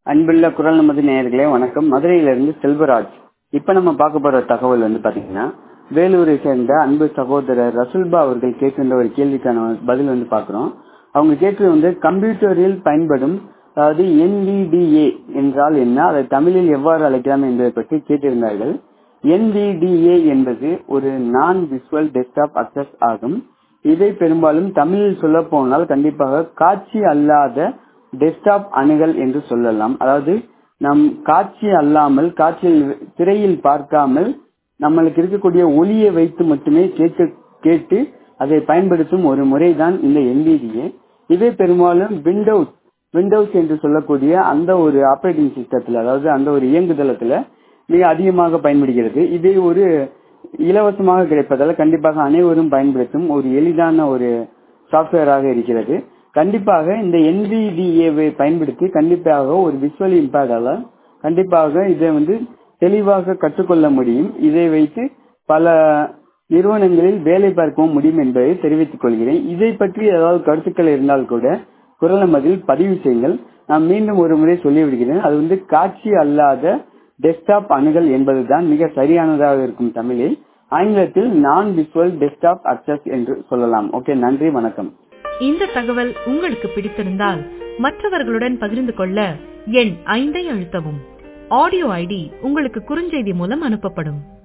அன்புள்ள குரல் நமது நேயர்களே வணக்கம் மதுரையிலிருந்து செல்வராஜ் இப்ப நம்ம பார்க்க போற தகவல் வந்து பாத்தீங்கன்னா வேலூரை சேர்ந்த அன்பு சகோதரர் ரசுல்பா அவர்கள் கேட்கின்ற ஒரு கேள்விக்கான பதில் வந்து பாக்குறோம் அவங்க கேட்டது வந்து கம்ப்யூட்டரில் பயன்படும் அதாவது என்விடிஏ என்றால் என்ன அதை தமிழில் எவ்வாறு அழைக்கலாம் என்பதை பற்றி கேட்டிருந்தார்கள் என்விடிஏ என்பது ஒரு நான் விசுவல் டெஸ்க்டாப் அக்சஸ் ஆகும் இதை பெரும்பாலும் தமிழில் சொல்ல போனால் கண்டிப்பாக காட்சி அல்லாத டெஸ்க்டாப் அணுகல் என்று சொல்லலாம் அதாவது நம் காட்சி அல்லாமல் காட்சியில் திரையில் பார்க்காமல் நம்மளுக்கு இருக்கக்கூடிய ஒளியை வைத்து மட்டுமே கேட்க கேட்டு அதை பயன்படுத்தும் ஒரு முறைதான் இந்த என்விடிஏ இதை பெரும்பாலும் விண்டோஸ் விண்டோஸ் என்று சொல்லக்கூடிய அந்த ஒரு ஆபரேட்டிங் சிஸ்டத்தில் அதாவது அந்த ஒரு இயங்குதளத்துல மிக அதிகமாக பயன்படுகிறது இதை ஒரு இலவசமாக கிடைப்பதால் கண்டிப்பாக அனைவரும் பயன்படுத்தும் ஒரு எளிதான ஒரு சாப்ட்வேராக இருக்கிறது கண்டிப்பாக இந்த என்விடிஏவை பயன்படுத்தி கண்டிப்பாக ஒரு விஷுவல் இம்பேக்டால கண்டிப்பாக இதை வந்து தெளிவாக கற்றுக்கொள்ள முடியும் இதை வைத்து பல நிறுவனங்களில் வேலை பார்க்கவும் முடியும் என்பதை தெரிவித்துக் கொள்கிறேன் இதை பற்றி ஏதாவது கருத்துக்கள் இருந்தால் கூட குரல் நமதில் பதிவு செய்யுங்கள் நான் மீண்டும் ஒரு முறை சொல்லிவிடுகிறேன் அது வந்து காட்சி அல்லாத டெஸ்க்டாப் அணுகல் என்பதுதான் மிக சரியானதாக இருக்கும் தமிழில் ஆங்கிலத்தில் நான் விசுவல் டெஸ்க்டாப் அக்சஸ் என்று சொல்லலாம் ஓகே நன்றி வணக்கம் இந்த தகவல் உங்களுக்கு பிடித்திருந்தால் மற்றவர்களுடன் பகிர்ந்து கொள்ள எண் ஐந்தை அழுத்தவும் ஆடியோ ஐடி உங்களுக்கு குறுஞ்செய்தி மூலம் அனுப்பப்படும்